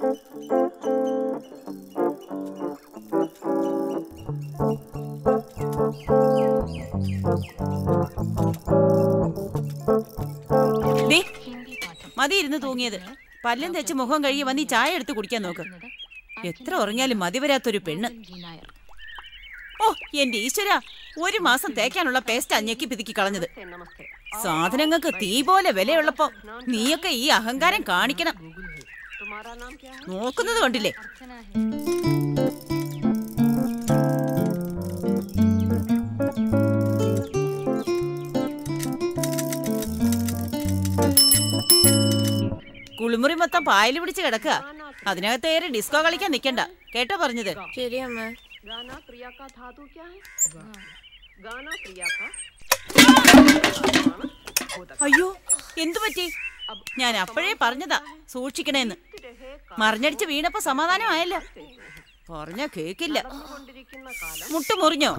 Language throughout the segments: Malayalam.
ദേ, മതി ഇരുന്ന് തൂങ്ങിയത് പല്ലും തെച്ച് മുഖം കഴുകി വന്ന് ഈ ചായ എടുത്ത് കുടിക്കാൻ നോക്ക് എത്ര ഉറങ്ങിയാലും മതി വരാത്തൊരു പെണ്ണ് ഓ എന്റെ ഈശ്വര ഒരു മാസം തേക്കാനുള്ള പേസ്റ്റ് അഞ്ഞക്കി പിതുക്കി കളഞ്ഞത് സാധനങ്ങൾക്ക് തീ പോലെ വിലയുള്ളപ്പോ നീയൊക്കെ ഈ അഹങ്കാരം കാണിക്കണം നോക്കുന്നത് കണ്ടില്ലേ കുളിമുറി മൊത്തം പായല് പിടിച്ച് കിടക്കുക അതിനകത്ത് ഏറെ ഡിസ്കോ കളിക്കാൻ നിക്കണ്ട കേട്ടോ പറഞ്ഞത് ശരി അമ്മ गाना प्रिया का धातु क्या है गाना प्रिया का അയ്യോ എന്തു പറ്റി ഞാൻ അപ്പോഴേ പറഞ്ഞതാ സൂക്ഷിക്കണേന്ന് മറിഞ്ഞടിച്ച് വീണപ്പോ സമാധാനമായല്ലോ പറഞ്ഞ കേക്കില്ല കൊണ്ടിരിക്കുന്ന കാലം മുട്ടു മുറിഞ്ഞോ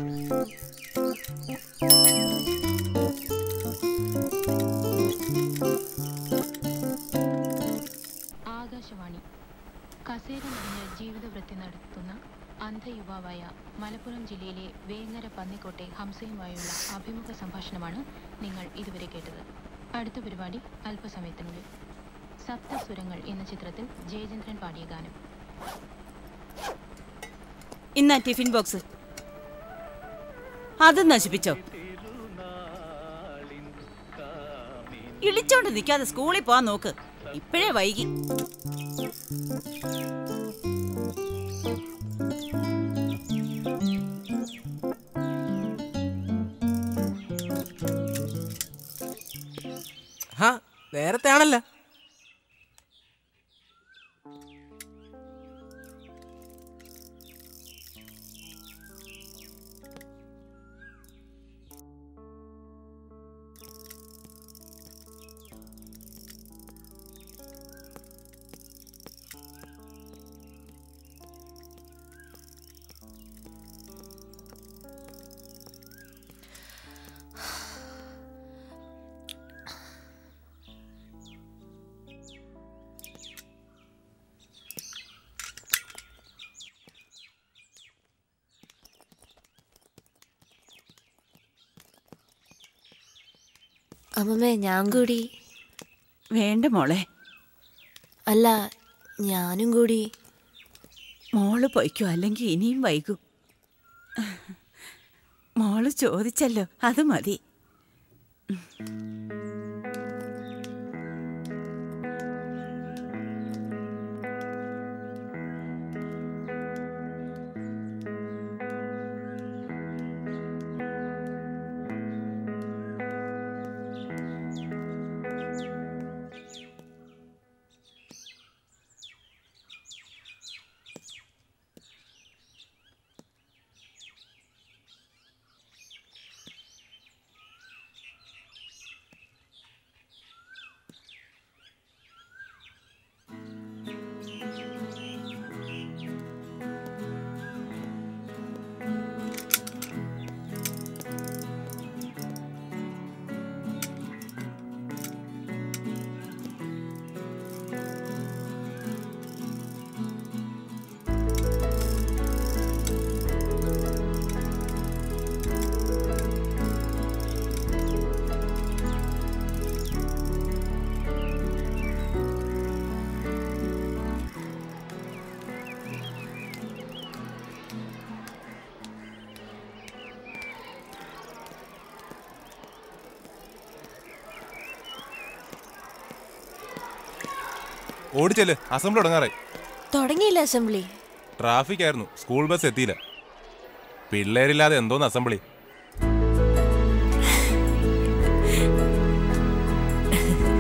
ആകാശവാണി കസേര നിറഞ്ഞ ജീവിതവൃത്തി നടത്തുന്ന അന്ധയുവാവായ മലപ്പുറം ജില്ലയിലെ വേങ്ങര പന്നിക്കോട്ടെ ഹംസയുമായുള്ള അഭിമുഖ സംഭാഷണമാണ് നിങ്ങൾ ഇതുവരെ കേട്ടത് അടുത്ത പരിപാടി അല്പസമയത്തിനുള്ളിൽ സപ്തസ്വരങ്ങൾ എന്ന ചിത്രത്തിൽ ജയചന്ദ്രൻ പാടിയ ഗാനം ഇന്നാ ടിഫിൻ ബോക്സ് അത് നശിപ്പിച്ചോ ഇളിച്ചോണ്ട് നിൽക്കാതെ സ്കൂളിൽ പോവാൻ നോക്ക് ഇപ്പോഴേ വൈകി ഹാ നേരത്തെ ആണല്ലോ അമ്മമ്മേ ഞാൻ കൂടി വേണ്ട മോളെ അല്ല ഞാനും കൂടി മോള് പൊയ്ക്കോ അല്ലെങ്കിൽ ഇനിയും വൈകും മോള് ചോദിച്ചല്ലോ അത് മതി ഓടിച്ചെല്ല് അസംബ്ലി തുടങ്ങാറായി തുടങ്ങിയില്ല അസംബ്ലി ട്രാഫിക് ആയിരുന്നു സ്കൂൾ ബസ് എത്തിയില്ല പിള്ളേരില്ലാതെ എന്തോന്ന് അസംബ്ലി